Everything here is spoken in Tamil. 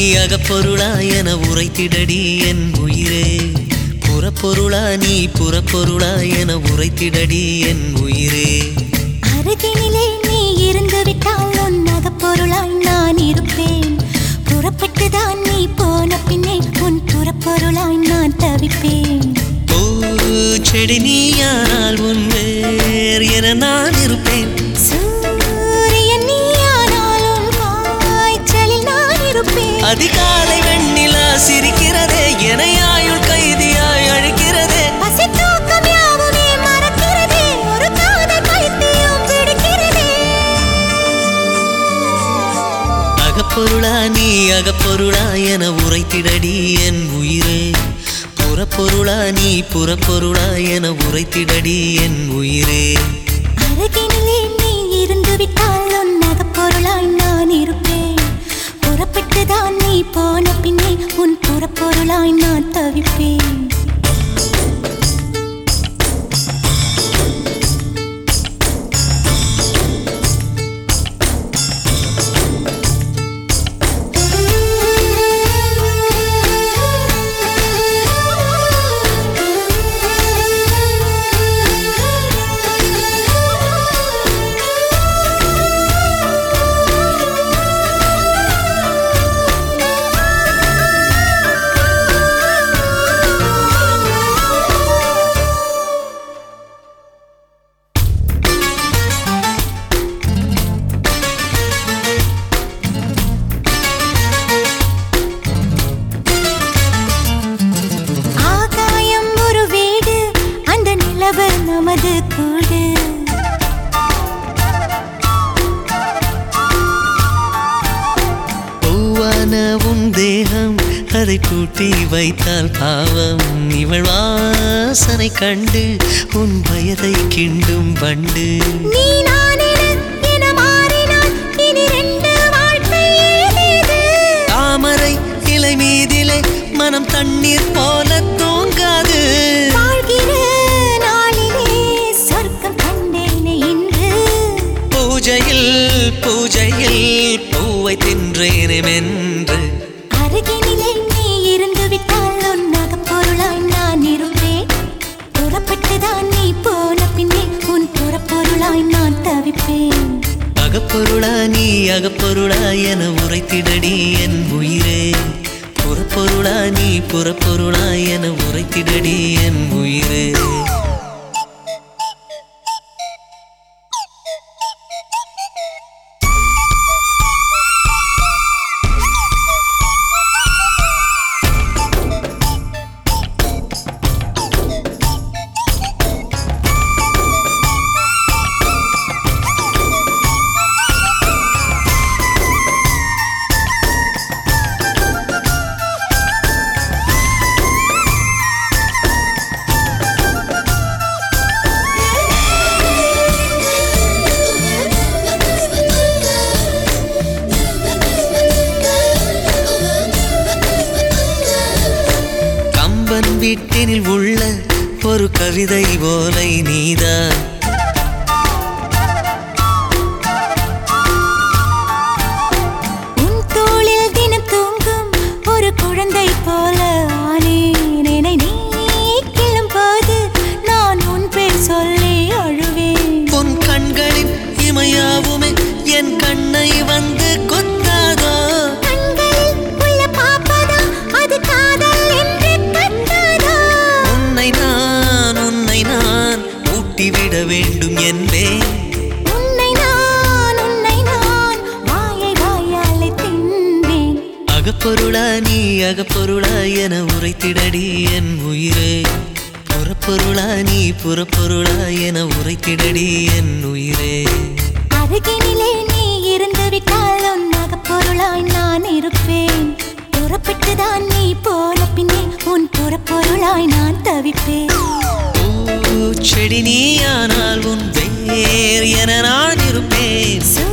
அகப்பொருளா என உரைத்திடடி என் உயிரே புறப்பொருளா நீ புறப்பொருளா என உரைத்திடடி என் உயிரே அருகினிலே நீ இருந்து விட்டால் உன் அகப்பொருளாய் நான் இருப்பேன் புறப்பட்டுதான் நீ போன பின்னே உன் புறப்பொருளாய் நான் தவிப்பேன் பூ செடி நீயானால் உன் வேர் என நான் இருப்பேன் சூரியன் நீயானால் உன் காய்ச்சலில் நான் இருப்பேன் அதிகாலை வெண்ணிலா சிரிக்கிறதே என ஆயுள் கைதியாய் அழைக்கிறதே பசி தூக்கம் யாவுமே மறக்கிறதே ஒரு காதல் பைத்தியம் பிடிக்கிறதே அகப்பொருளா நீ அகப்பொருளா என உரைத்திடடி என் உயிரே புறப்பொருளா நீ புறப்பொருளா என உரைத்திடடி என் உயிரே அருகினிலே நீ இருந்து விட்டால் உன் அகப்பொருளாய் நான் இருப்பேன் புறப்பட்டுதான் நீ போன பின்னே உன் புறப்பொருளாய் நான் தவிப்பேன் ஆகாயம் ஒரு வீடு அந்த நிலவு நமது கூடு பூவான உன் தேகம் அதை பூட்டி வைத்தால் பாவம் இவள் வாசனை கண்டு உன் வயதை கிண்டும் வண்டு நீ நான் என என மாறினால் இனி ரெண்டு வாழ்க்கை ஏதேது தாமரை இலை மீதிலே மனம் தண்ணீர் போல தூங்காது வாழ்கிற நாளிலே சொர்க்கம் கண்டேனே இன்று பூஜையில் பூஜையில் பூவை தின்றேனே மென்று அருகினிலே நீ இருந்து விட்டால் உன் அகப்பொருளாய் நான் இருப்பேன் புறப்பட்டுதான் நீ போன பின்னே உன் புறப்பொருளாய் நான் தவிப்பேன் அகப்பொருளா நீ அகப்பொருளா என உரைத்திடடி என் உயிரே புறப்பொருளா நீ புறப்பொருளா என உரைத்திடடி என் உயிரே கம்பன் வீட்டினில் உள்ள ஒரு கவிதை போலை நீதான் உன் தோளில் தினம் தூங்கும் ஒரு குழந்தை போல ஆனேன் என்னை நீ கிள்ளும் போது நான் உன் பேர் சொல்லி அழுவேன் உன் கண்களின் இமையாவுமே என் கண்ணை வந்து கொத்தாதோ கண்களில் உள்ள பாப்பதா அது காதல் என்று கத்தாதா உன்னை நான் உன்னை நான் ஊட்டிவிட வேண்டும் என்பேன் உன்னை நான் உன்னை நான் வாயை வாயாலே தின்பேன் அகப்பொருளா நீ அகப்பொருளா என உரைத்திடடி என் உயிரே புறப்பொருளா நீ புறப்பொருளா என உரைத்திடடி என் உயிரே அருகினிலே நீ இருந்து விட்டால் உன் அகப்பொருளாய் நான் இருப்பேன் புறப்பட்டுதான் நீ போன பின்னே உன் புறப்பொருளாய் நான் தவிப்பேன் பூச்செடி நீயானால் உன் வேர் என நான் இருப்பேன் சூரியன்